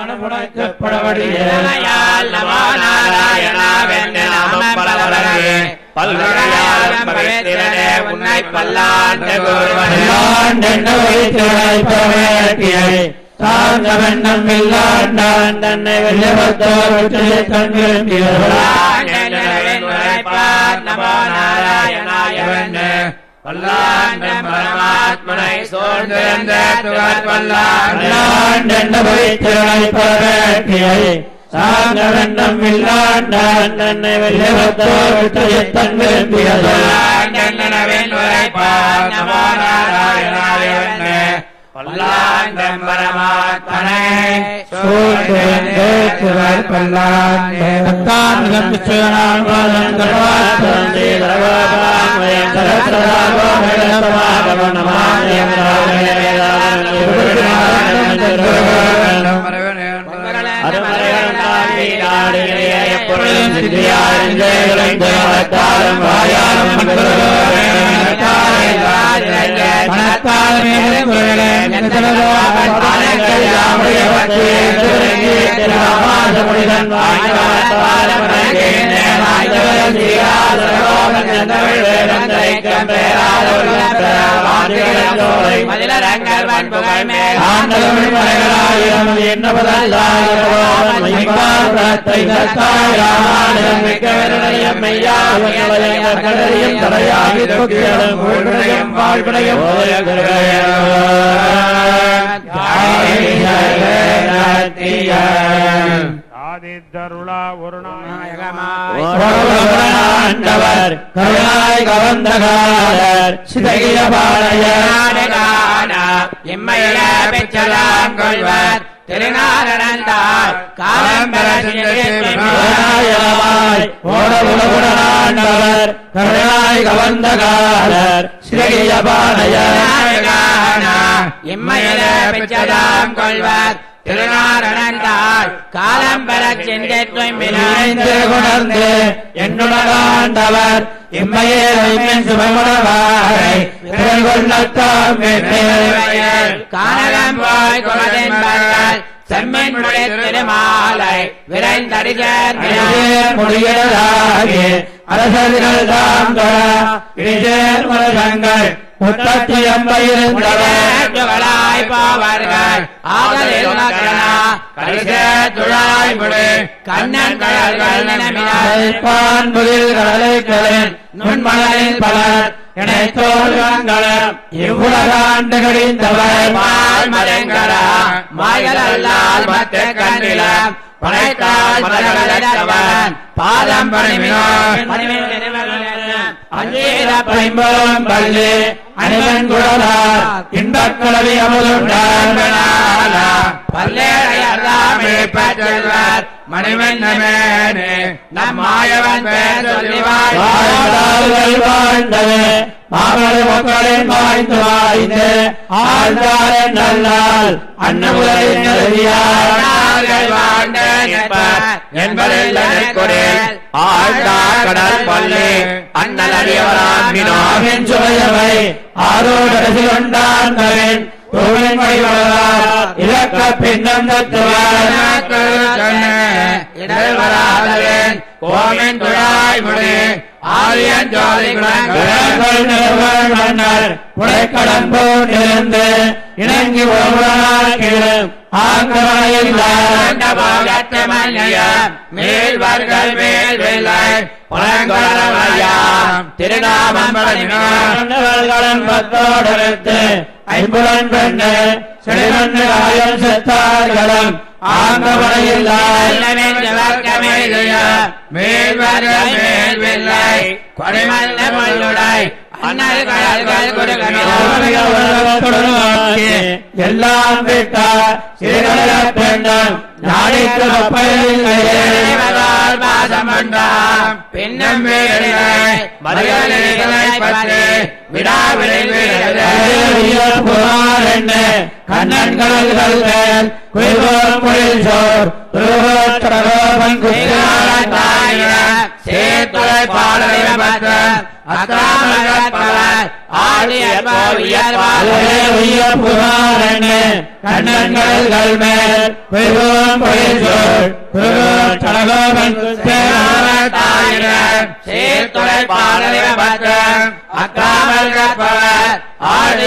இளையால் நமோ நாராயணாவென்று நாமம் பல வழங்கி பல்வகையாலும் பகைத்திரனே உன்னை பல்லாண்டு கூறுவனே சாந்தவண்ணம் இல்லாண்டான் தன்னை ஆண்டென்றவின் உரைப்பார் நமோ நாராயணாயவென்று பல்லாண்டும் பரமாத்மனை சூழ்ந்திருந்த துவர் பல்லாண்டு சாந்தவண்ணம் இல்லாண்டான் தன்னை வெள்ளவத்தோன் விரும்பியது ஆண்டென்றவின் உரைப்பார் நமோ நாராயணாயவென்று பல்லாண்டும் பரமாத்மனை சூழ்ந்திருந்த துவர் பல்லாண்டு மதிலரங்கள் வன்புகழ் மேல் ஆதித்தருளா ஒரு ஆண்டவர் கருணாய் கவந்தகாரர் சிதகிய இம்மையில பெற்றலாம் கொள்வர் திருநாரணந்தார் காலம் பெற நாராயணமாய் ஓட உலகுடனாண்டவர் கருணாய் கவந்தகாரர் சிதகிய இம்மையில பெற்றலாம் கொள்வர் திருநாரணந்தார் காலம் பெற இணைந்து கொணர்ந்து என்னுடனாண்டவர் இம்மையே வைமென் சுமமுடவாரை விரல் கொள்ளத்தாம் கானகம் போய் குலதென்பர்கள் செம்மன் முறை திருமாலை விரைந்தடிஜர் முடியலாகி அரசர்கள் தாம் இடிசேர் மலர்கள் முப்பத்தி எண்பயிருந்தவர் துகளாய் போவார்கள் ஆதலில் நகரனா கரிசே துழாய் முடி கண்ணன் கடல்கள் நினமினார் பான்புகில் கடலைகளின் நுண்மணலில் பலர் இணை தோல்வங்களும் இவ்வுலகாண்டு கடிந்தவர் பால் மரங்களா மாய்கள் அல்லால் மத்த கண்ணிலம் படைத்தால் மரங்களவன் பாதம் பணிமினோன் அஞ்சீர பைம்பம் பள்ளி அணிவன் குழலார் இன்பக்கலவி அமுதுண்டான் பல்லேறையல்லாமே பெற்றவர் மணிவண்ணமேனே நம் மாயவன் பேர் சொல்லி வாழ்ந்தார்கள் வாழ்ந்தது மாமலை மக்களின் வாய்ந்து வாய்ந்து ஆழ்ந்தாரன் நல்லால் அன்னமுதலின் வாழ்நாள்கள் வாழ்ந்த நிற்பர் என்பதில் கொடில் ஆழ்ந்தார் கடல் பள்ளி அண்ணல் அறியவராமினோ ஆவின் சுவையவை ஆரோடரசி கொண்டாந்தவன் கோவின் வழிவளார் இலக்க பின்னம் தத்துவார் இடல் வராதவன் கோமின் துழாய் முடி ஆரியன் ஜோதி விரல்கள் நிறுவல் மன்னர் புடைக்கடன் போன்றிருந்து இணங்கி ஒருவனாக்கிடும் ஆங்கமனையில் மேல்வர்கள் மேல் வெள்ளை பழங்கொழமையாம் திருநாமம் மன்னவர்களும் பத்தோடெடுத்து ஐம்புலன் பெண்ணு செடிமண்ணு ஆயம் செத்தார்களும் ஆங்கமனையில் மேல்வர்கள் மேல் வெள்ளை கொடைமல்ல மல்லுடாய் அண்ணல் கடல்கள் கொடுக்கணும் எல்லாம் விட்டார் சிறுகடல பெண்ணும் நாளைக்கு தேவதால் பாசமண்டாம் பின்னம் வேலை மதுகளை பற்றி விடாவிலை கண்ணன் கடல்கள் மேல் குயிலோர் குயில் சோர் துருவோத்தரகோபன் குத்தியாரத்தாயிரம் சேர்த்துரை பாடலை பற்ற அக்காமல் கற்பவர் ஆடி அதுவே உய்ய புகாரன்னு கண்ணன்கள் மேல் பெருகும் பொழிசொல் பெருகும் சடகோபன் தாயினர் சேர்த்துரை பாடலை பற்ற அக்காமல் கற்பவர் ஆடி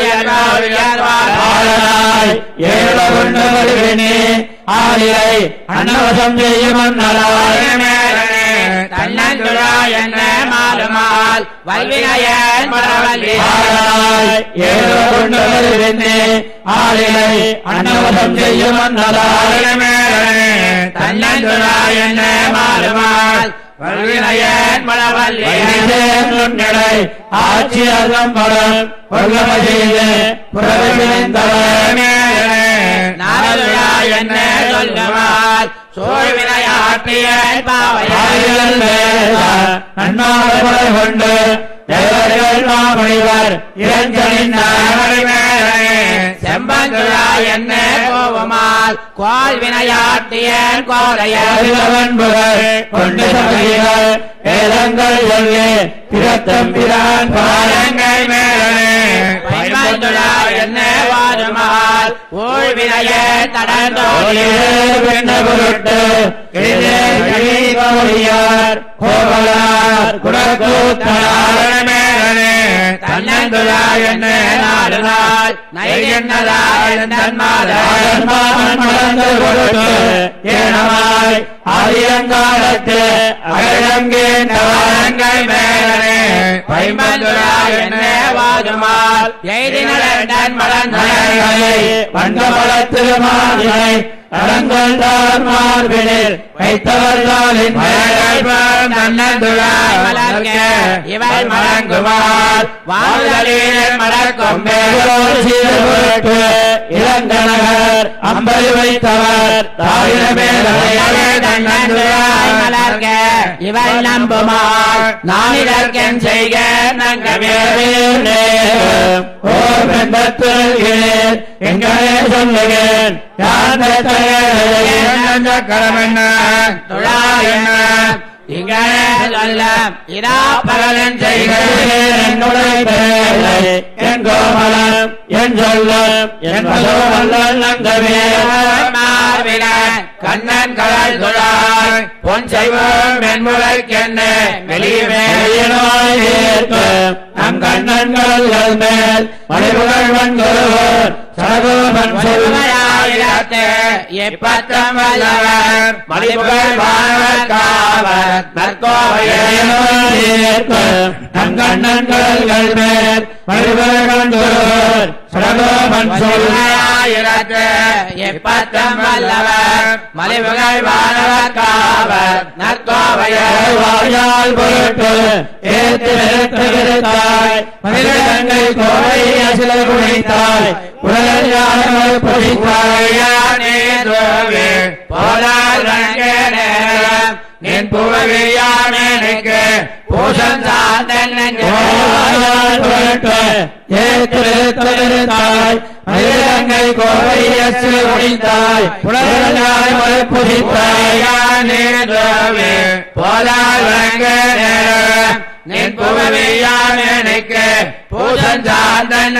ஆளனாய் ஏழ கொண்டவர்களே ஆளிலை அன்னவசம் செய்யும் நலாய் தன்னந்துழா என்ன மாறுமால் வல்வினையன் மரவல்லி ஆளாய் ஏழ கொண்டவர்களே ஆளிலை அன்னவசம் செய்யும் நலாய் தன்னந்துழா என்ன மாறுமால் வல்வினையன் மரவல்லி நுண்ணடை ஆட்சி அகம்படம் கொள்ளம செய்து புறவிந்தவர் நாரதுழா என்ன சொல்லுமால் சோழ்வினையாற்றியன் பாவையால் நன்மாலை கொண்டு தேவர்கள் மாமணிவர் இளஞ்சனின் செம்பந்துழா என்ன கோவமால் கோல் வினையாட்டியன் கோரையன் அறிவன் புகழ் கொண்டு சபைகள் வேதங்கள் சொல்லி திறத்தம் பிரான் பாரங்கள் பைம்பந்துழா என்ன வாருமால் ஊழ்வினைய தடந்தோழி பெண்ண பொருட்டு கழியார் கோவலார் குடக்கூத்தனார் தன்னந்துழா என்ன நாடு நாள் நைகென்னதா தன்மாதன் மலர்ந்து கொடுத்து ஏனமாய் ஆரியங்காலத்து அகழங்கேண்டவாரங்கள் மேலே பைம்பந்துழா என்ன வாருமால் எய்தினடன் மலர்ந்தனை வண்டமலத்து மாதிரை தடங்கள் தான் மார்பினில் வைத்தவர்களின் தன்னந்துழாய் மலர்க இவள் மலங்குவாள் வாழ்தலில் மலர்கொம்பே சீர்பொருட்டு இளங்கணகர் அம்பல் வைத்தவர் தாயிரமே தன்னந்துழாய் மலர்க இவள் நம்புமாள் நான் இதற்கென் செய்க நங்கமே ஓர் பெந்தத்தில் எங்களே சொல்லுகிறேன் யான் கடமென்ன துழா என்ன இங்கே சொல்ல இதா பகலன் செய்க என்னுடைய பேரை என் கோமலம் என் சொல்லம் என் வல்லல் நங்கமே மார்பின கண்ணன் கடல் துழாய் பொன் செய்வோம் மென்முளைக்கென்ன வெளியுமே வெளியினாய் ஏற்கும் நம் கண்ணன்கள் மேல் மலைபுகழ் வன்கொருவர் சடகோபன் சொல்லுமையாயிரத்து எப்பத்தம் வல்லவர் மலிபுகழ் வானவர் காவர் நற்கோவையே ஏற்கும் நம் கண்ணன்கள் மேல் மலைபுகழ் வன்கொருவர் சடகோபன் சொல்லுமையாயிரத்து எப்பத்தம் வல்லவர் மலிபுகழ் வானவர் காவர் நற்கோவையே வாயால் பொருட்டு ஏத்து நிறுத்து விருத்தாய் மனிதங்கை கோவை அசில குடித்தாய் உடல் யானை பொழித்தாய் நின் புகழியானனுக்கு பூஷன் சார்ந்தன் வாயால் பொருட்டு ஏத்து நிறுத்து விருத்தாய் மனிதங்கை கோவை அசில குடித்தாய் உடல் யானை பொழித்தாய் போலால் நின் புகழியானனுக்கு பூஷன் சார்ந்தன்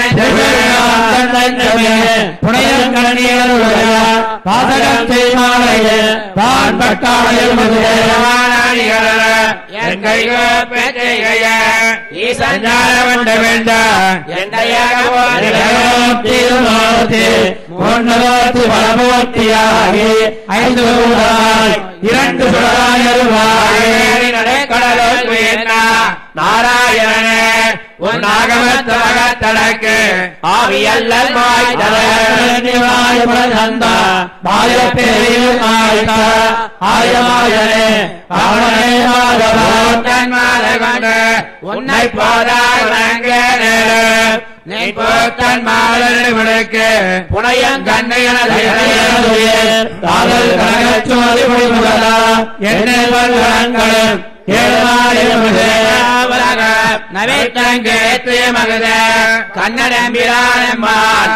பாசகம் செய்வாளைய தான் பட்டாளையில் என் கைகோ பெற்றைய ஈசஞ்சார வேண்ட மூர்த்தி பலமூர்த்தியாகி ஐந்து சூடாய் இரண்டு சுடராய் கடலோல் நாராயணனே உன் ஆகமத்தலகத்தலக்கு ஆவியல்லல் மாய் உன்னை போதால் நீ போத்தன் மாலனுக்கு புனையங்கண்ணையன காதல் கனகச்சோதி முடிமுகலா எண்ணெய் பல்கணங்களும் ஏழாயிரம் நவித்தங்கேத்து மகத கண்ணடம்பிரானம்மான்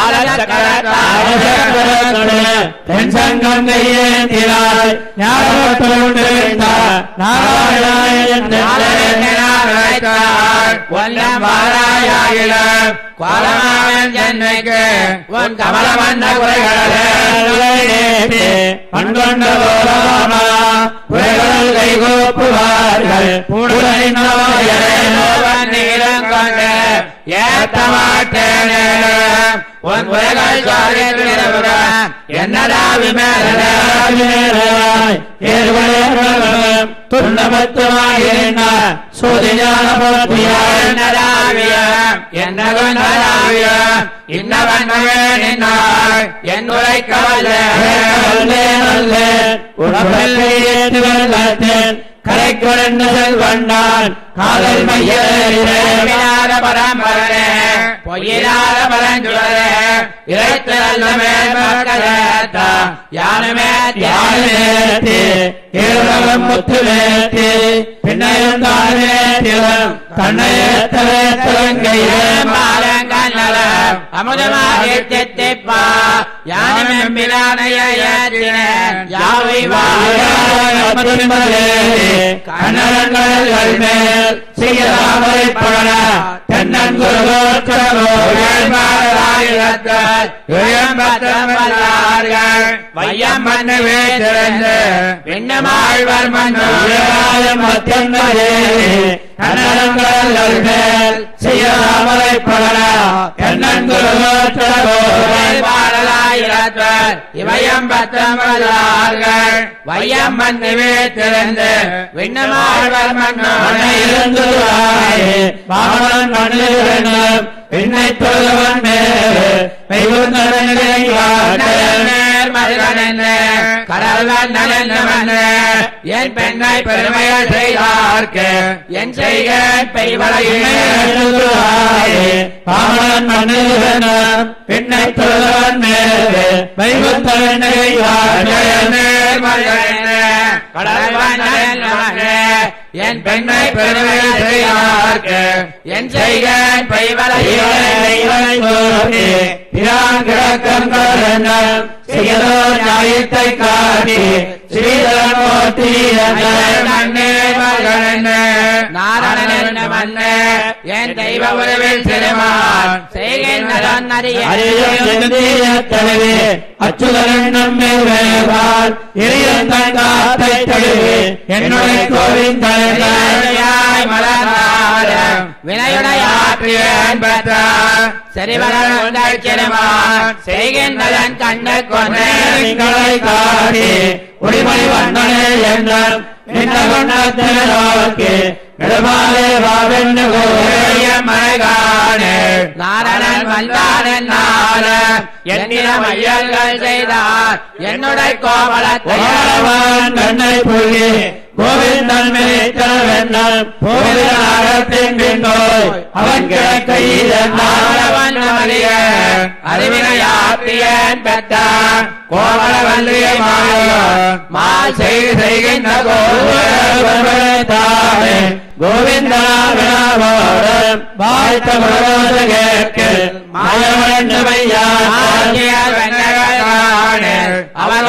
காலச்சக்கரத்தாய் தென் சங்கம் கையேந்திராய் ஞாபகத்தோடு நாராயணன் கமலமன்ன பண்கொண்ட போராமா புயல் கைகோப்புவார்கள் என்னடா துண்டமத்துவாயிருந்த சோதிஞான போத்தியாய் என்னுரை கவலை கரை குழந்த செல்வண்டான் காதல் மையிலே இறைவினாத பரம்பரனே, பொய்யினாத பரஞ்சுடரே, இறைத்திரல்ல மேல்மக்களேத்த, யானுமே யானேத்தி ஏழகம் முத்துவேத்தி பின்னையும் தானேத்திலம் தன்னையேத்தவே தலங்கையே மாலங்கண்ணல, அமுதமாகி தித்திப்பா, யானுமெம்பிரானைய ஏற்றினேன், யாவை கண்ணங்கள் மேல் செய்யலாமலை பட தென்னன் வையம் மண்ணு வீட்டிருந்து விண்ணமாழ்வர் மண்ணு கண்ணங்கள் மேல் செய்யலாமலை பட தென்னன் பாடலாயிரத்தர் இவயம் பத்தொன்பதார்கள் வையம் மண்ணு வீட்டிருந்து விண்ணமாழ்வர் மண்ணு பாவன் மண்ணில் என்னை தொழுவன் மேல் என் பெண்ணை பெருமைகள் செய்தார்க்கு என் செய்கேன் பெய்வளையும் பாவன் மண்ணில் என்னை தொழுவன் மேல் என் பெண்ணை பெருமை செய்தார்க்கு என் செய்கேன் நியாயத்தை காட்டி ஸ்ரீதரமூர்த்தி நாரணன் மண்ணே என் தெய்வ உறவில் சிறுமான் செய்கின்றதன் அறிய தலைவி அச்சுதரன் நம்மை வேவால் எரியன் தன் காத்தை தழுவி என்னுடைய கோவின் வினையுடையாய் மலர்ந்தாலும் வினையுடையாற்றியன் பெற்ற செறிவரன் சிறுமான் செய்கின்றதன் கண்ணு கொண்டே தலைகளை காட்டி ஒளிமணி வண்ணனே என்றால் என்ன வண்ணத்தினோக்கி நெடுமாலே வாவென்னு கோரிய மழைகானே நாரணன் வந்தான் என்னால என்னிட மையல்கள் செய்தார் என்னுடைய கோவலத்தை கோவலவான் கண்ணை புள்ளி கோவிந்தன் மேய்த்தவென்னால் கோவிலாகத்தின் பின்னோய் அவன் கிழக்கையில் ஆளவன் மலிய அறிவினையாற்றியன் பெற்றான் கோவல வல்லிய மாய மால் செய்து செய்கின்ற தானே கோவிந்தனாவினாவோடும் வாழ்த்த மனோத கேட்க மாயவண்ணமையான் அவர்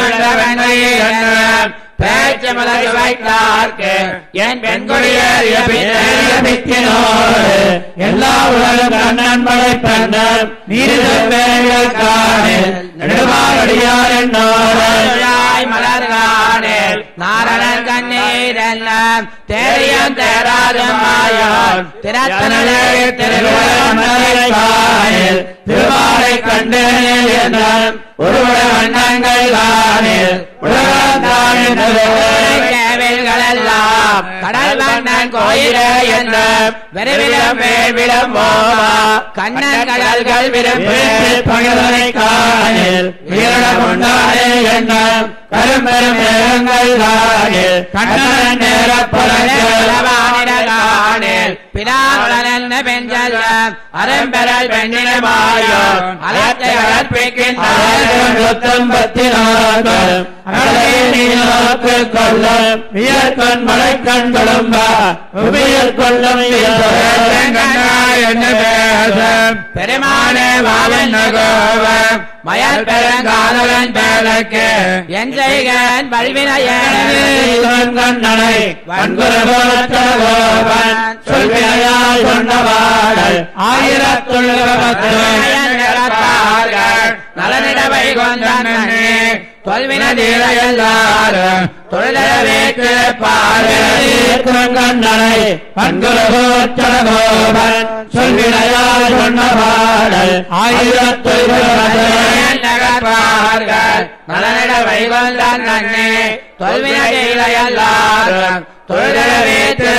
பேச்சு மலர் வைத்தார்க்கு என் பெண்குடியேறிய பித்தினோடு எல்லா உலகம் கண்ணன் மழை பெண்ணன் நீரில் காணில் நெடுமாறடியார் என்னோடு மலர்கானில் நாரணன் கண்ணீரெல்லாம் தேரியம் தேராத மாயோன் திறத்தனே திருவாரூரில் திருவாரை கண்டேனே என்றான் ஒருவட வண்ணங்கள் தானில் கேவில்களெல்லாம் கடல் வண்ணன் கோயிலே என்ற விரைவிடம் மேல்விடம் போவா கண்ணன் கடல்கள் விரும்பு பகலை காணில் வீரமுண்டானே என்றான் கரும்பெரும் மேகங்கள் காணில் கண்ணன் காணில் பிதாவுடன் பெஞ்சல்ல அரும்பெறல் பெண்ணினமாயோ அலத்தை வளர்ப்பிக்கின்ற கொள்ளும் வியற்கண் மலை கண் கொள்ளும்பா உமையர் கொள்ளும் பெருமானே வாவன் நகோவம் மயல் பெருங்காதலன் பேலக்கு என் செய்கன் வல்வினையன் கண்ணனை வன்குரகோபன் சொல்வினையால் கொண்டவாடல் ஆயிரத்துள்ளவர்கள் நலனிடவை கொண்டே தொல்வின தீரையல்லாரும் தொழிலவேற்று கண்ணனை வன்குரகோபன் சொல்வினையால் கொண்டவாடல் ஆயிரத்துள்ளவர்கள் நலனிட வைகொண்டான் நன்னே தொல்வின தீரையல்லாரும் தொழிலவேற்று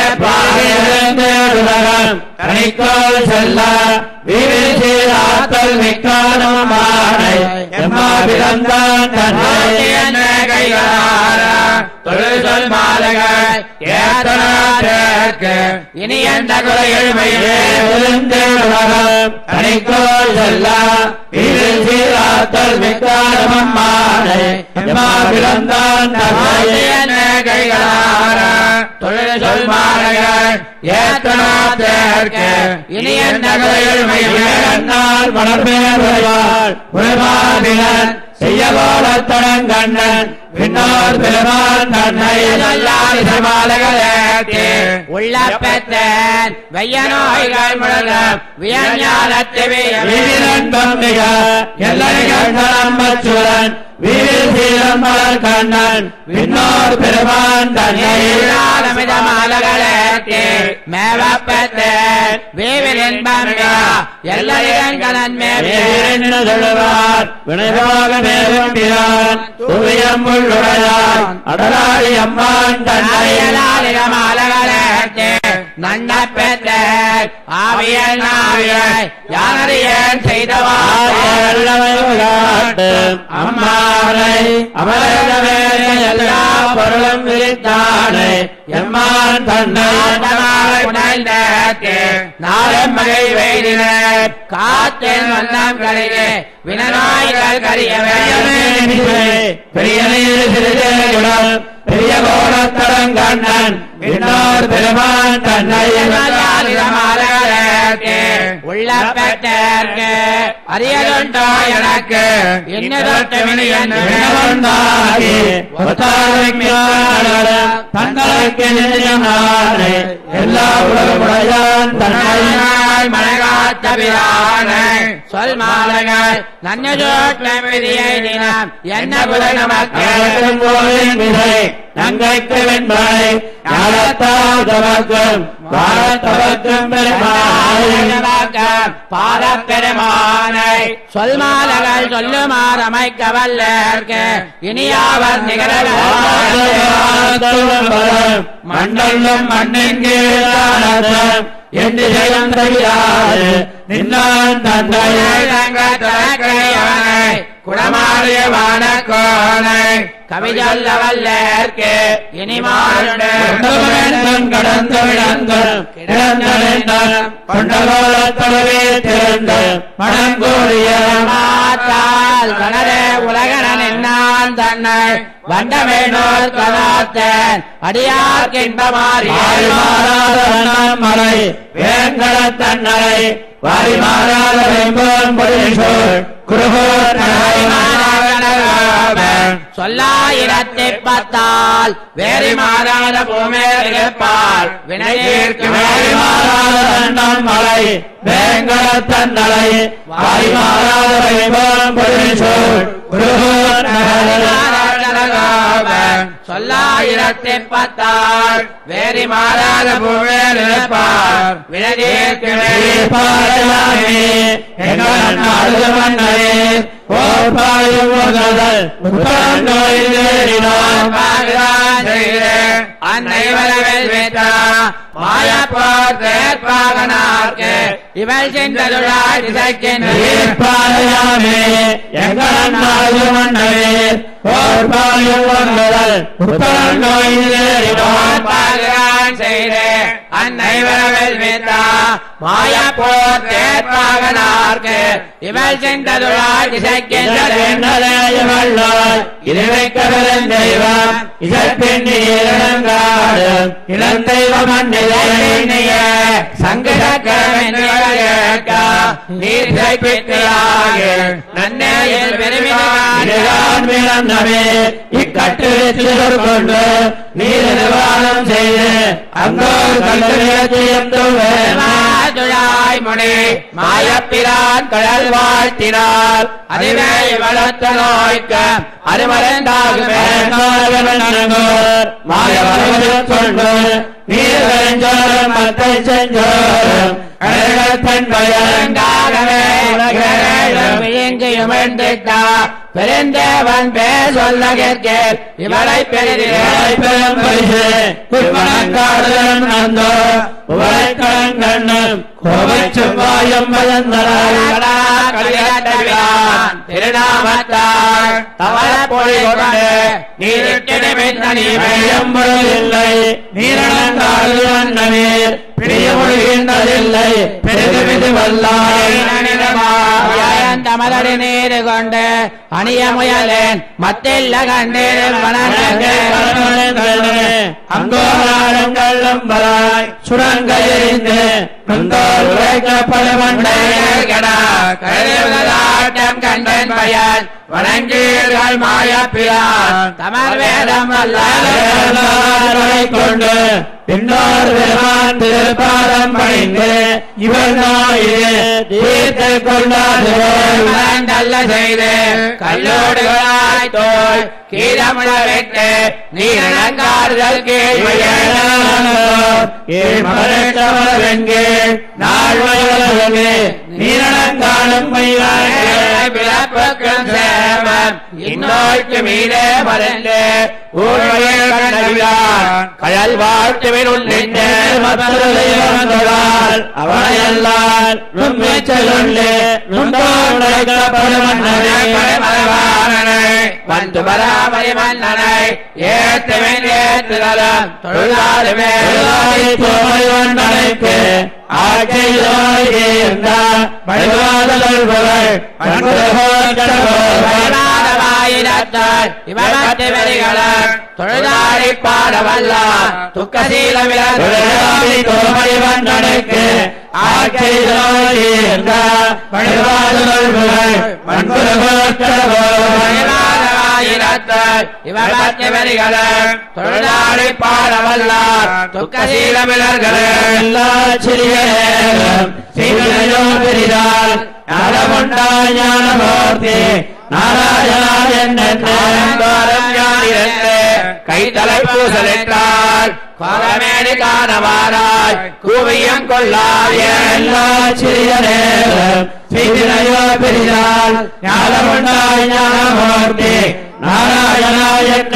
கணிக்கோள் செல்ல வீவில் சீராத்தல் மிக்கானமானை எம்மா பிறந்தான் தன்னை தொழில் சொல் மாலகள் ஏத்தனாற்கு இனி எந்த குறைகள் கணிக்கோள் செல்ல வீவில் சீராத்தல் மிக்கானமானை எம்மா பிறந்தான் தன்னை தொழில் சொல் மாலகள் ஏத்தனாற்கு இனி எந்த குறைகள் கண்ணால் மலர்மேவாள் உருமாவினன் செய்ய கண்ணன் பின்னார் பெருமான் தன்னை உள்ள பெற்றேன் வெய்ய நோய்கள் முழுதும் வீரன்பம் மிக எல்லை கண்டனம்பச்சுரன் வீரில் சீரம் மலர் கண்ணன் பின்னோர் பெருமான் தன்னை மேவப்பெற்றேன் வேவில் இன்பம் எல்லையன் வீரின் சொல்லுவார் வினைவாக மேலும் பிரான் துவியம் உள்ளுடையான் அடலாடி அம்மான் தன்னை நன்ன பெற்ற ஆவியன் ஆவியை யானறியன் செய்தவா அம்மானை அமரவே எல்லா பொருளும் விரித்தானே எம்மான் தன்னை நாளமகை வெயிலின காற்றின் வண்ணம் கருகே வினநாய்கள் கரியவே பெரிய நீர் சிறிதேகுடம் பெரிய கோலத்தடங்கண்ணன் பின்னார் பெருமான் தன்னை உள்ள பெற்றற்கு அரியதுண்டோ எனக்கு இன்னதொட்டு வினவந்தாகி ஒத்தாரைக்கான தங்களுக்கு நினைவானே எல்லா உலகமுடையான் தன்னை சொல் மாலங்கள் நன்னஜோட்டம் விதியை தினம் என்ன புல நமக்கு நங்கைக்கு வெண்பனை ஞானத்தால் தமக்கும் வாழத்தவக்கும் பெருமாள் பாதப்பெருமானை சொல் மாலகள் சொல்லுமாறு அமைக்க வல்லர்க்கு இனியாவர் நிகழ மண்டலம் மண்ணின் கீழானதம் என்று ஜெயம் தவிராது நின்னான் தந்தை குடமாறிய வானக்கோனை கவி சொல்ல வல்லர்க்கு இனிமாறுண்டு கடந்து விளங்கள் கொண்டகோலத்தொடவே திறந்து மணங்கோடிய மாத்தால் கனரே உலகனன் என்னான் தன்னை வண்டமேனோர் கதாத்தன் அடியார்க்கின்பமாறி மலை வேங்கட தன்னலை வாரி மாறாத வெம்போன் பொருள் குருகோர் சொல்லாயிரத்தி பத்தால் வேறு மாறாத பூமேற்பால் வினையேற்கு வாரி மாறாத தன்னம் மலை வேங்கட தன்னலை வாரி மாறாத வெம்போன் பொருள் குருகோர் சொல்லாயிரத்தி பத்தால் வேறு மாறாத பூமேற்பால் வினையேற்கு பாடலாமே எங்கள் நாடு மன்னரே ஓ ஓர்பாயும் உணர்தல் உத்தரன் நோயில் ஏறினான் அன்னை வரவில் வேற்றா மாயப்போர் தேர்ப்பாகனார்க்கு இவள் சென்றதுழாய் திசைக்கின்ற ஈர்ப்பாயாமே எங்கள் நாயும் மன்னவே ஓர்பாயும் உணர்தல் உத்தரன் நோயில் ஏறினான் பாகிறான் செய்தே அன்னை வரவில் வேற்றா மாயப்போர் தேர்ப்பாகனார்க்கு இவள் சென்றதுழாய் திசைக்கின்ற என்னதேயவள்ளாய் இறைவைக்கவரன் தெய்வம் இசைப்பெண்ணி இளங்காடு இளந்தெய்வம் அன்னைய நன்னே இக்கட்டு கொண்டு நீர் நிர்வாகம் செய்து அங்கோர் கல்வி முனி மாயப்பிரான் கடல் வாழ்த்தினார் அதுவே வளர்த்த நோய்க்கு அது மறந்தாகுமே கொண்டு நீர் வெஞ்சோரம் மத்தை செஞ்சோரம் அழகத்தன் பயங்காகவே உலகேழும் விழுங்கியும் எழுந்திட்டா பெருந்தேவன் பேர் சொல்ல கேட்க இவளை பெரிதிலே திருநாமத்தால் தவள பொழி கொண்டு நீரிட்டு நிமித்த நீமையம் பிடியமொழிகின்றதில்லை பெருமிது வல்லாய் தமதடி நீர் கொண்டு அணிய முயலேன் மத்தில்ல கண்டீரில் அங்கோராடம் கள்ளம் வராய் சுரங்க எரிந்து நந்தோர் உரைக்கப்படமண்டை கழுதாட்டம் கண்டன் பயன் வணங்கீர்கள் மாயப்பிரான் தமர் வேதம் வல்லாரை கொண்டு பின்னோர் பெருமான் திருப்பாதம் பணிந்து இவர் நோயே தீர்த்து கொண்டாது நல்ல செய்து கல்லோடுகளாய் தோல் கீழமுழ விட்டு நீரணங்காறுதல் கீழ்மறைத்தவரெங்கே நாள்வயலங்கே நீரணங்காலும் பிறப்புக்கும் சேவம் இந்நோய்க்கு மீதே மறந்து ஊழ்வையே கண்டவியான் கழல் வாழ்த்துவின் உள்ளிட்டு மற்றொருள் அவனையல்லால் நுண்மைச்சலுள்ளே நுண்டோடைக்கப்படுமன்னரே வந்து பராமரி மன்னனை ஏத்துவேன் ஏத்துதலம் தொழுதாலுமே தோய்வண்டனைக்கு பயனாதவாயிரத்தால் இவமத்து வெறிகளம் தொழுதாடி பாடவல்லார் துக்கசீலமிழர் தோய்வண்டனைக்கு பயனாதவாயிரத்தால் இவமத்து வெறிகளம் தொழுதாடி பாடவல்லார் துக்கசீலமிழர்களே கைத்தலை பூசலிட்டால் கொலமேடி காணவாராய் கூவியம் கொள்ளாய எல்லா சிறிய நேரம் சிறியோ பெரிதால் ஞானமுண்டாய் ஞானமூர்த்தி நாராயணாயன்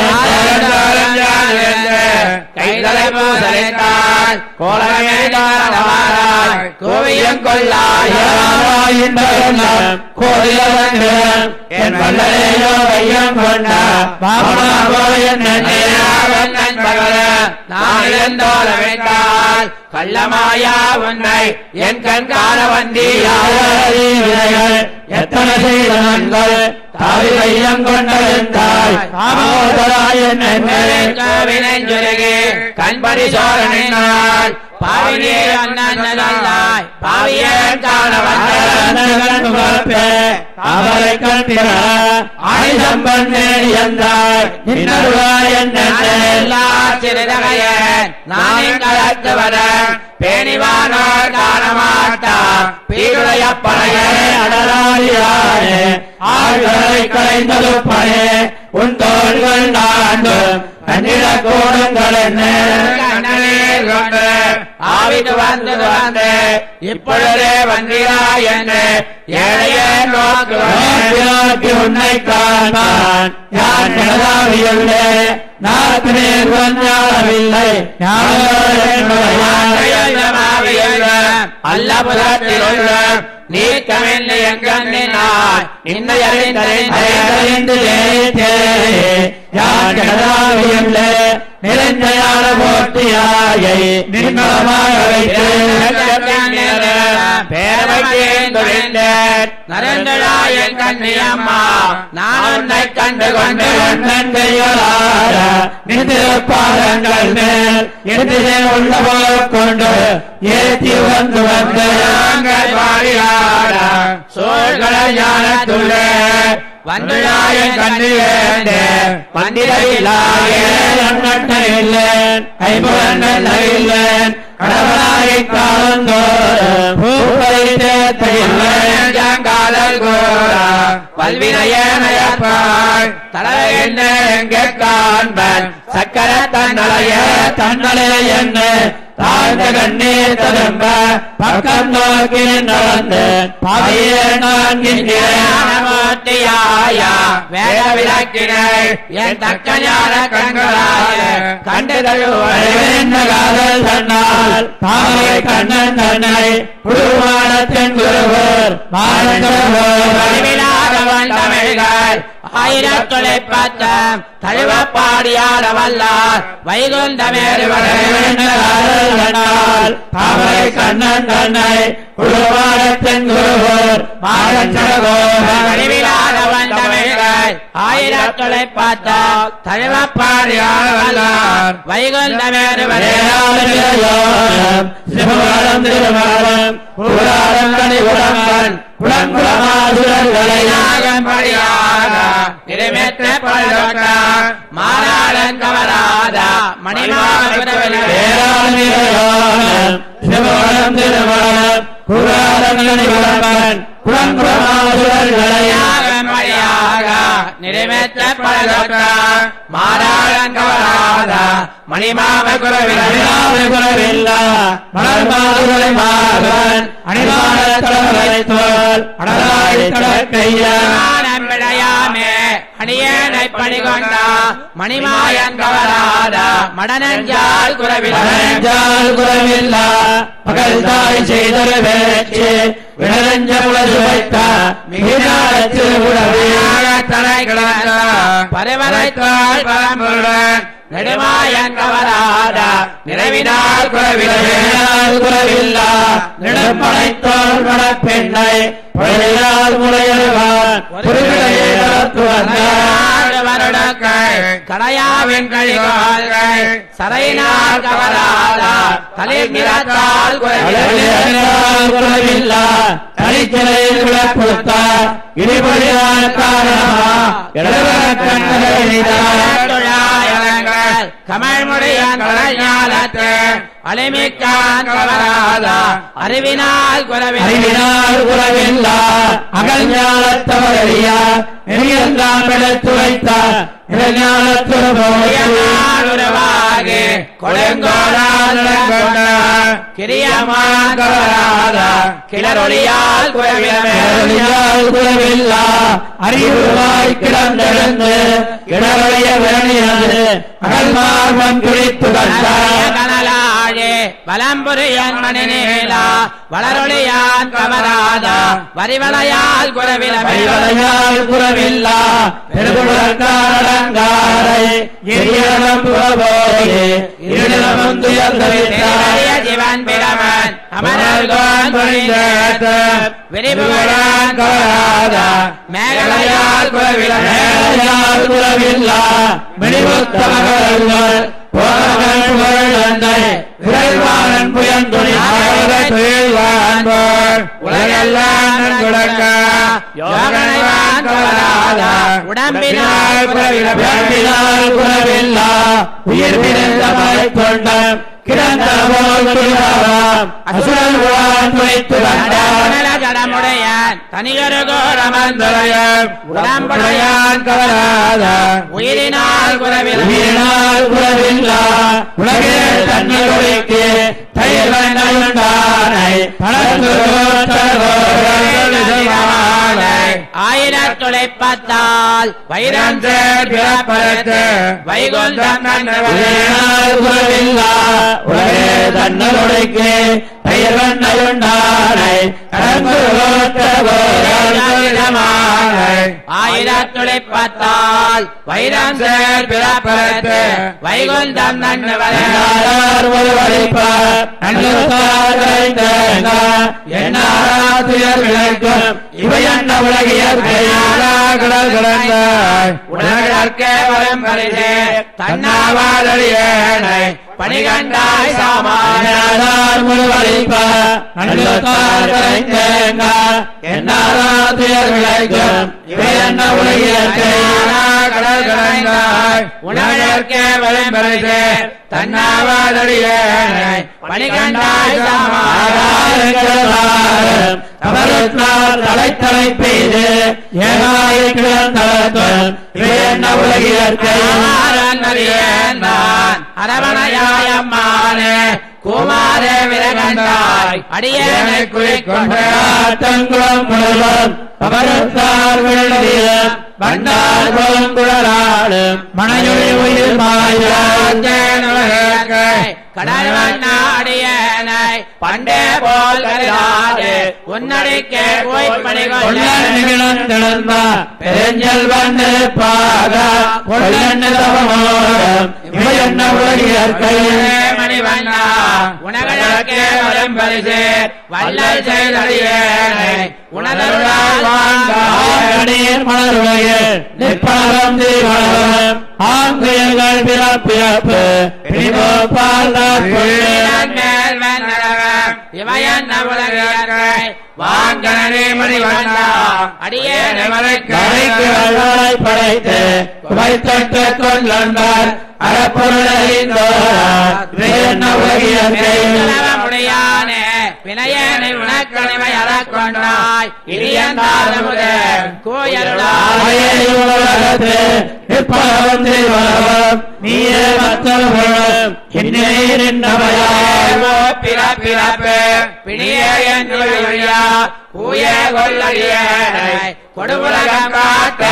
கைதலை பூசலிட்டால் கோலமேடி காணவாராய் கூவியம் கொள்ளாய என் வல்லரையோ வையம் கொண்ட பாபனாவோ என் நான் இருந்தோல வேண்டால் கள்ளமாயா உன்னை என் கண் காண வந்தியாய் எத்தனை செய்த நன்கள் தாவி வையம் கொண்டிருந்தாய் ஆமோதராய் வினைஞ்சுருகே கண்படி சோழனால் பாவினே அண்ணாய் பாவியன் காண வந்த அவரை கண்டிர ஆயுதம்பன் நேடியந்தாய் நின்னருவாய் எல்லா சிறுதகையன் நான் கலத்து வர பேணிவானோர் காண மாட்டா பீடுடைய பழைய அடராளியாரே ஆழ்வரை கலைந்தது பழே உன் தோள்கள் நாண்டும் கண்ணிட கோணங்கள் என்ன கண்ணீர் கொண்டு ஆவிட்டு வந்து வந்து இப்பொழுதே வந்திராய் என்று ஏழைய நோக்குவன் நோக்கி நோக்கி உன்னை காண்பான் யான் கனதாவியுள்ளே நாத்தினேர் வந்தாவில்லை அல்லபுரத்தில் உள்ள நீக்கமில்லை எங்கண்ணினாய் நின்னை அறிந்தறிந்து யான் கனதாவியுள்ளே நிரஞ்சயான போட்டியாயை நிர்மலமாக வைத்து நரந்தழாயன் கண்ணியம்மா நான் உன்னை கண்டு கொண்டு நன்மைகளார நிதிரப்பாதங்கள் மேல் எதிரே உள்ள கொண்டு ஏற்றி வந்து வந்து நாங்கள் வாழியாட சோழ்களை ஞானத்துள்ளே வந்துழாயன் கண்ணியேண்டே மந்திரவில்லாயே இல்லேன் கைமுகங்கள் இல்லேன் கடவுளாய் காலந்தோறும் பூப்பை தேத்தையில்லேன் காலல் கோரா பல்வினையனையப்பாய் தலையென்ன எங்கே காண்பன் சக்கர தன்னலைய தன்னலே என்ன தாழ்ந்த கண்ணீர் ததும்ப பக்கம் நோக்கி நடந்து பாதையே நான் ஞானமூர்த்தியாயா வேத விளக்கினை என் தக்க ஞான கண்களாய கண்டு என்ன காதல் தன்னால் தாமரை கண்ணன் தன்னை புதுவானத்தின் குருவர் அறிவிலாதவன் தமிழ்கள் ஆயிரத்தொலை பத்தம் தழுவ பாடியாட வல்லார் வைகுந்தமேறுவரை தாமரை கண்ணன் தன்னை புதுவானத்தின் குருவர் அறிவிலாதவன் தமிழ்கள் ஆயிரத்தொலை பத்தம் தழுவ பாடியாட வல்லார் வைகுந்தமேறுவரை சிவகாலம் திருமணம் புராணம் கனி உடம்பன் குளங்குளமாசுரர்களை நிறைவேற்ற பழக்க மாறாளன் கவராத மணிமாவன் பேராமியோனம் சிவகாலம் திருமணம் புராணம் கனி உடம்பன் குளங்குளமாசுரர்களை நிறைவேற்ற பழக்க மாறாளன் கவராத மணிமாவ குரவில குறவில்லா மலர்மாதுரை மாதவன் அணிமான தலைவரை தோல் அடலாடி கடற்கையான் விளையாமே அடியேனை பணிகொண்டா மணிமாயன் கவராத மடனஞ்சால் குரவில பரஞ்சால் குறவில்லா பகல் தாய் செய்தொரு வேட்சி விடரஞ்ச உலகு வைத்த மிகுநாளத்து உடவே தலை கிடந்த பரவரைத்தாள் பரம்புடன் நெடுமாயன் கவராத நிறைவினால் குரவிலே விளையால் குறவில்லா நிடப்படைத்தோல் மணப்பெண்ணை பழையால் முளையழுவான் புரிவிடையை வளர்த்து வந்தார் கடையாவின் கழிவாள்கள் சரையினால் கவராத தலைநிறத்தால் குறவில்லா தனிச்சிலையில் விளக்குத்தா இடிபடியான காரணமா துழாயலங்கள் கமழ்முறையான் கலைஞாலத்து அலைமிக்கான் கவராத அறிவினால் குறவிலே அறிவினால் குறவில்லா அகழ்ஞானத்தவரையா நெறியெல்லாம் எடுத்து வைத்தார் உருவாகி கொடுங்கோலால் கொண்ட கிரியமான் கவராத கிளரொளியால் குறவிலே குறவில்லா அறிவுருவாய் கிடந்திருந்து இடரைய வேணியது அகழ்மார்வம் குறித்து வந்தார் கனலாழே வலம்புரியன் மணிநீலா வளரொளியான் கவராத வரிவளையால் குறவிலமை கைவளையால் குறவில்லா பெருகுடங்காரங்காரை எரியலம் புறபோயே இருளமும் துயர்ந்தவித்தார் சிவன் பிரமன் அமரர்கோன் புரிந்தேத்த விரிபுகழான் கவராத மேகலையால் குறவிலமை மேலையால் குறவில்லா மினிமுத்தமகள் போனவன் புகழ்ந்தனை விரைவாளன் புயந்துணி உலகெல்லாம் நன்குடங்க யோகனைவான் கவராத உடம்பினால் குறவிலமை வேண்டினால் குறவில்லா உயிர் பிறந்த மலை கொண்ட கிடந்த போல் துணிவாராம் அசுரன் உளான் துணைத்து வந்தான் ஜடமுடைய தனியொரு கோரமந்துரைய உடம்புடையான் கவராத உயிரினால் குறவில் உயிரினால் உறவில்லா உலகே தன்னுடைக்கு தயிர் வேண்டானை பலந்து ஆயிரத்துளைப்பத்தால் வைரஞ்சே பிறப்பறுத்து வைகுந்தம் உயிரினால் உறவில்லா உலகே தன்னுடைக்கு தயிர் வேண்டானை கடந்து ஆயிரத்துளைப்பத்தால் வைரஞ்சே பிறப்பறுத்து வைகுந்தம் நன்னுவரே கடல் கடந்த உலகற்கே வரும் பரிசே தன்னாவாதழியேனை பணிகண்டாய் சாமான கடல் கடைந்தாய் உணவற்கே வரும் பரிசே தன்னாவாதழியேனை பணிகண்டாய் சாமான தலைத்தலை பெய்து ஏகாய கிழந்தளத்தும் இவை என்ன உலகியற்கை அரவணையாயம்மானே குமாரே விரகண்டாய் அடியேனை குறிக்கொண்டு ஆட்டங்குளம் முழுவதும் அமரத்தார் வெள்ளிய வண்டார் குளங்குழலாடும் மனையொழி உயிர் மாயாந்தேனவர்க்கு கடல்வண்ணாடியனை பண்டே போல் கருதாது உன்னடிக்கே போய் கொள்ளநிகழ்ந்திழந்த பெருஞ்சல் வந்து பாக கொள்ளநிலவமோடும் இவை என்ன உலகியற்கை மணிவண்ணா உனகழக்கே வரும் பரிசு வல்லல் செய்தடியேனை உணதருளால் வாழ்ந்தாய் ஆங்கடீர் மலருலகில் நிற்பலம் தீவனம் ஆங்கியர்கள் பிறப்பிறப்பு பிரிவோ பால்தார் மேல் வெண்ணழகம் இவையன்ன உலகியற்கை வாங்கனே மணிவண்ணா அடியேனை கரைக்கு மறைக்கு வல்லாய் படைத்து குவைத்தொட்ட கொள்ளந்தார் அறப்பொருளைந்தோரார் என்ன உலகியற்கை முடியானே வினயனை உனக்கணிவை அறக்கொண்டாய் இடியந்தாரமுதே கோயருளாய் ஆயே உலகத்து நிற்பலம் தீவனம் நீயே மத்தவர்களும் என்னே நின்றவையாய் பிறப்பிறப்பு பிணியே என்று வழியா பூயே கொள்ளடியேனை கொடுமுலகம் காட்ட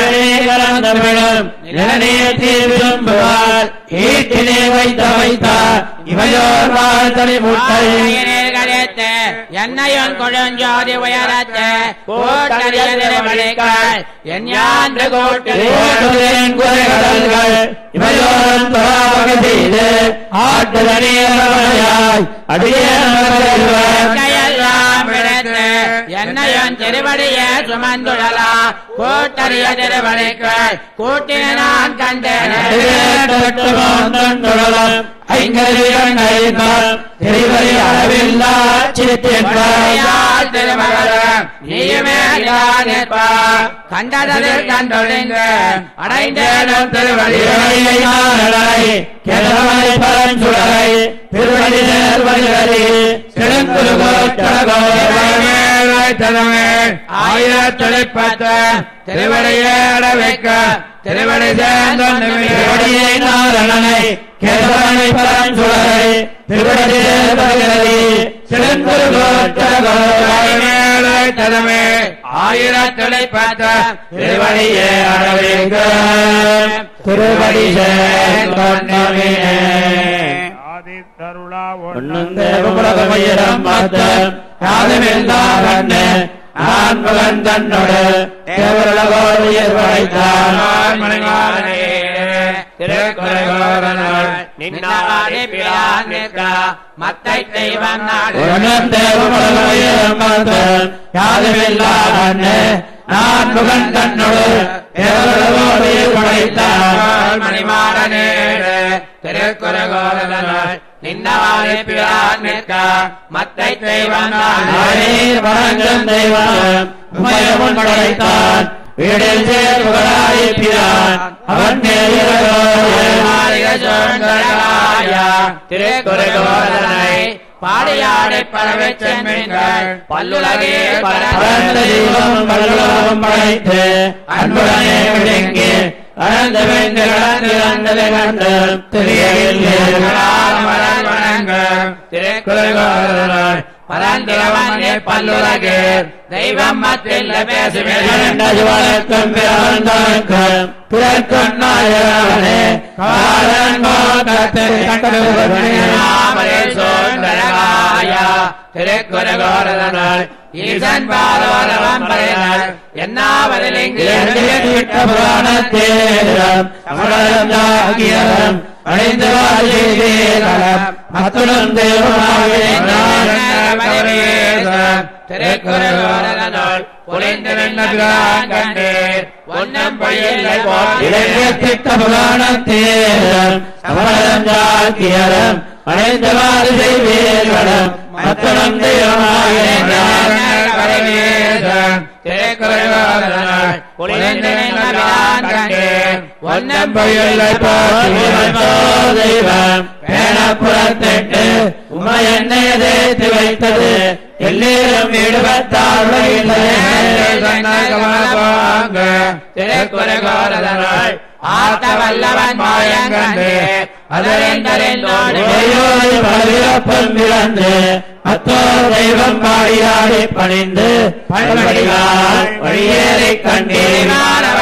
ஈட்டினை வைத்த வைத்தார் இவையோர் வாழ்த்தனை முட்டை கழித்து என்னையும் கொழுஞ்சோதி உயரத்து கூட்டறிய வழிகள் என் யான்று கூட்டு ஓட்டுதேன் குறைகடல்கள் இவையோரும் தொழாவகை செய்து ஆட்டுதனியாய் அடியேன் கையெல்லாம் எடுத்து என்னையும் திருவடியே சுமந்துழலா கூட்டறிய திருவடிகள் கூட்டின நான் கண்டேன் தெரிவரி அளவில்லா சித்தியன்பாய் திருமகரம் நீயுமே நிற்பா கண்டதில் கண்டொழிந்து அடைந்தேனும் திருவடி ஆயிரத்தொழிப்பத்த திருவடியே அடவைக்க திருவடி சேர்ந்த ததமே ஆயிரத்தொழிப்பத்த திருவடியே அடவைக்க திருவடி சேர்ந்தே ஆதித்தருளா ஒன்னுந்தேவமுலகமயிரம் மாத்தம் யாதுமில்லாதன்னு நான் மகன் தன்னோடு தேவருலகோடு உயிர் படைத்தான் மத்தை தெய்வம் நாடு ஒன்னும் தேவமுலகமயிரம் மாத்தம் யாதுமில்லாதன்னு நான் மகன் தன்னோடு தேவருலகோடு உயிர் படைத்தான் மணிமாறனேடு திருக்குறகோதலனாய் நின்னவாறு பிரான் நிற்க மத்தை தெய்வம் நாடு நானீர் வணங்கும் தெய்வம் உமையமுன் படைத்தான் வீடில் சேர் புகழாயிப்பிரான் அவன் திருக்குறகோதனை பாடியாடை பரவச் சென்மீன்கள் பல்லுலகே பரந்த பரந்த தெய்வம் பல்லுலகம் படைத்து அன்புடனே விளங்கி அனந்த வென்று கடந்து வந்ததை கண்டு தெரியவில்லை திருக்குறகோதனாய் பரந்திரவனே பல்லுலகே தெய்வம் மத்தில்ல பேசுவேன் வணக்கம் பிறந்தவனுக்கும் பிறக்கும் நாயகனே காலன் மோகத்தை நாமரே சோழராயா திருக்குறகோரதனால் ஈசன் பாதவரவம் பரையனால் என்னாவதிலிங்கு புராணத்தேரம் சமணம் அடைந்து வாழ்ந்தேரம் மத்துடன் திருக்குறகோரதனால் பொழிந்து நின்ற பிரான் கண்டேர் ஒன்னம் பொய்யில்லை இலங்கியத்திட்ட புராணத்தேரம் சமணம் ஜாக்கியரம் அடைந்து வாழ்க்கை வேர்களும் மத்துடன் தெய்வம் பேணப்புறத்திட்டு உமை என்னை எதிர்த்து வைத்தது எல்லோரும் திருக்குறகோரதனால் ஆத்த வல்லவன் மாயங்கண்டே அதறிந்தறிந்தோடு பலவிரப்பம் இழந்து அத்தோ தெய்வம் பாடியாடி பணிந்து பழமடிவார் வழியேறி கண்டேன்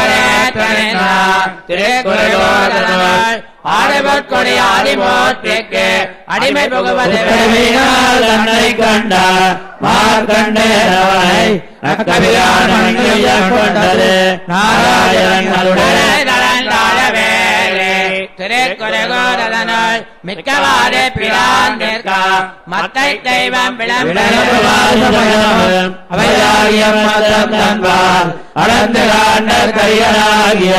திருக்குறகோரதனால் ஆடவற்கொடி ஆதிமோத்திற்கு அடிமை புகுவது உத்தரவினால் தன்னை கண்டார் மார்க்கண்டேரவனை நக்கபிரான் கொண்டது நாராயணன் அருளே திருக்குறகோரதனால் மிக்கவாறு பிரான் நிற்க மத்தை தெய்வம் விளம்பரம் விளங்குவாசமயம் அவையாகிய மதம் தன்பால் அளந்து காண்ட கையனாகிய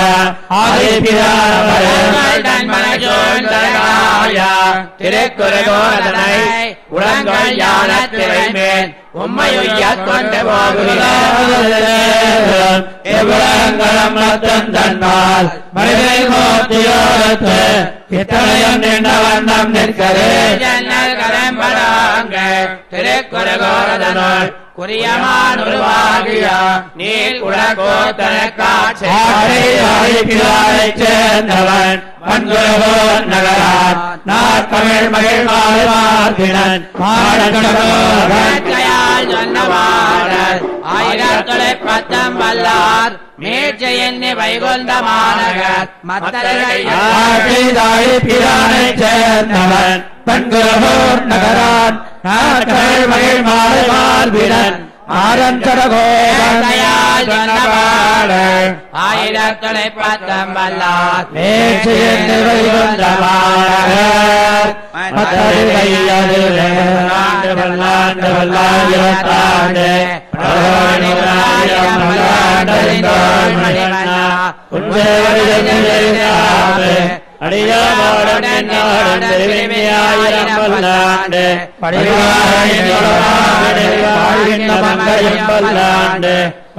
திருக்குறகோதனை உலங்கள் யான திரைமேல் உம்மையுய்ய கொண்டு போகுகிறார் எவ்வளங்களும் மத்தம் தன்பால் மனிதை மோத்தியோரத்து இத்தனையும் நின்ற வண்ணம் நிற்கவே ஜன்னல் கரம்படாங்க திருக்குறகோரதனால் குறியமான் உருவாகிய நீல் குடகோத்தன காட்சி ஆடியாய்ப்பிராரைச் சேர்ந்தவன் மண்குலகோர் நகரான் நாற்கமிழ் மகிழ் மாறுமார்பினன் மாடக்கடகோரன் வேட்கையால் சொன்னவாடல் ஆயிரத்தொலை பத்தம் வல்லார் மீட்சி எண்ணி வைகுந்த மாநகர் மத்தர்கள் ஆட்சிதாழி பிரானைச் சேர்ந்தவன் பண்குலகோர் நகரான் நாற்கமிழ் மகிழ் மாறுமார்பினன் ஆரன் கடகோரன் வேட்கையால் சொன்னவாடல் ஆயிரத்தொலை பத்தம் வல்லார் மேற்சியந்து வைகுந்த மாநகர் மத்தது கையது ஆண்டு பல்லாண்டு பல்லாயிரத்தாண்டு பிரபோனி ஆயிரம் பல்லாண்டறிந்தோள் மணிவண்ணா உஞ்சவரிதமிழாது அடியாமோடும் என்னோடும் திரும்பியாயிரம் பல்லாண்டு படிவாழ்கின்ற மங்கையும் பல்லாண்டு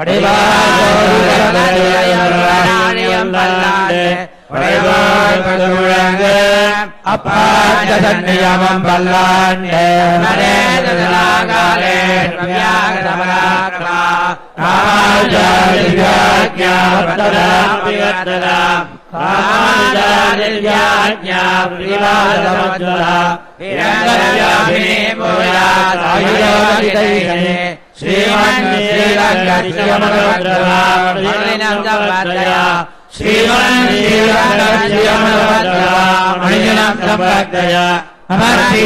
படிவாழியம் பல்லாண்டு படைவாழ்ந்து அப்பாண்ட சன்னியமம் பல்லாண்டு ஸ்ரீமன் ஸ்ரீமன் மணிஜனம் சம்பத்தய அமர்த்தி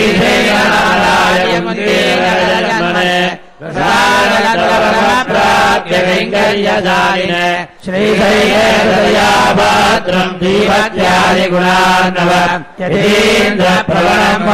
ஸ்ரீசையாபாத்திரம் தீபத்யாதி குணார்ணவம் யதீந்திர பிரபலம்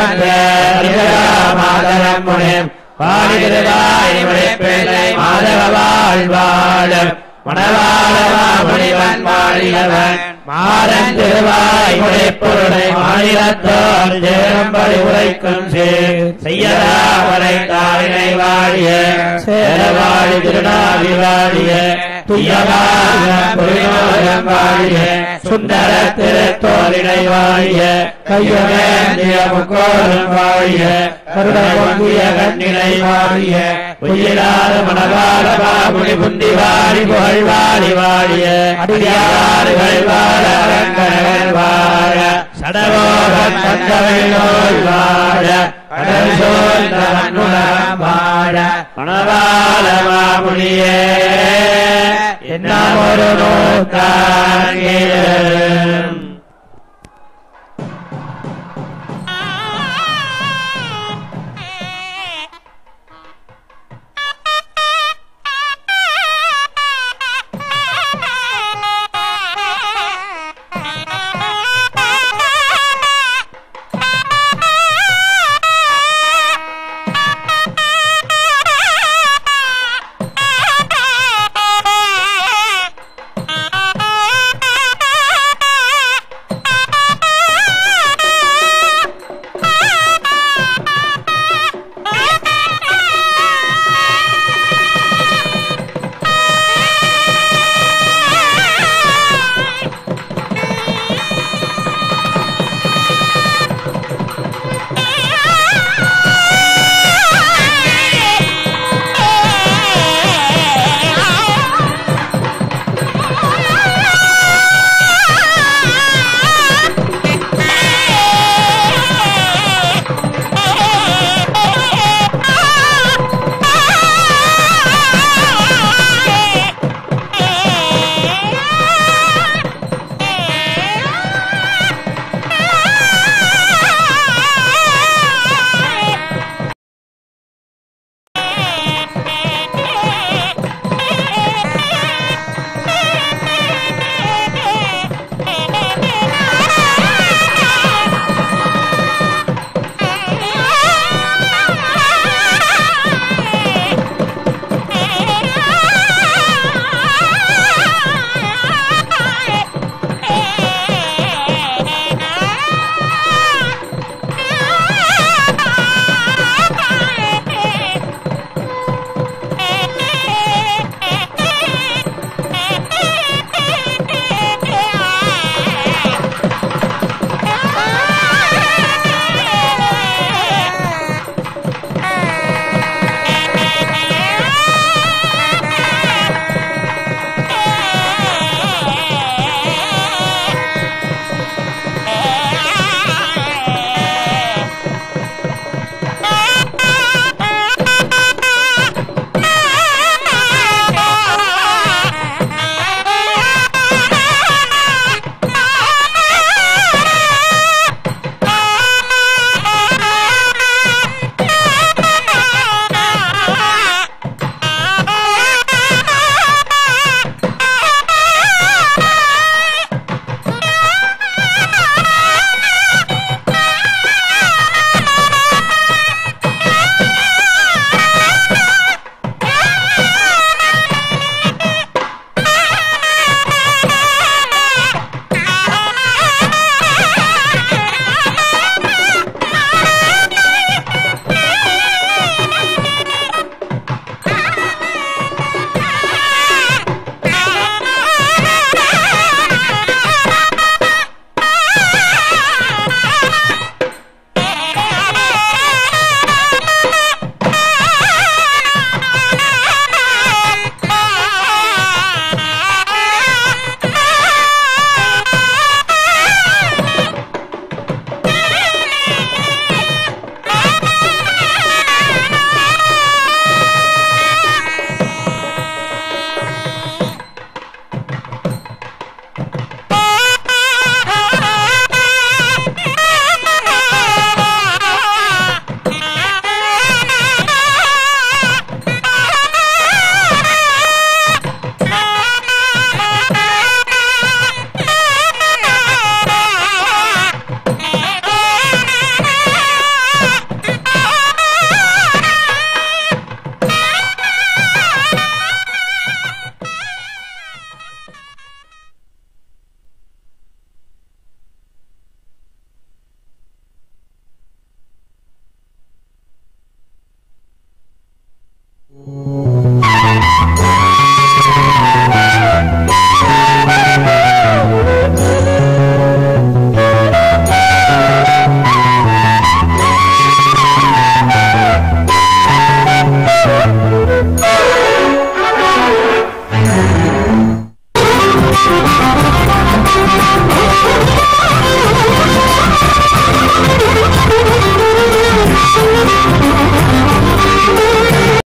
மாதரம் முனிம் பாடிதிருவாய் பிள்ளை மாதவ வாழ்வாழும் மணவாளவன் வாழியவன் மாறன் திருவாய் உடைப்பொருளை மாநிலத்தோர் சேரம்படி உரைக்கும் சேர் செய்யதாவரை தாரினை வாழிய சேரவாழி திருநாவி வாழிய துயராக புரிநோயம் வாழிய சுந்தர திருத்தோலினை வாழிய கையவேந்திய முக்கோலம் வாழிய கருட பொங்கிய கண்ணினை வாழிய உயிராத மணவாள பாமுனி புந்தி வாழி புகழ் வாழி வாழிய அடியாறுகள் வாழ அரங்கர்கள் வாழ சடவோகம் தந்தவை நோய் வாழ கடல் சோழ்ந்த மண்ணுலகம் வாழ மணவாள மாமுனியே என்ன ஒரு நோக்கான் Thank you. ஆ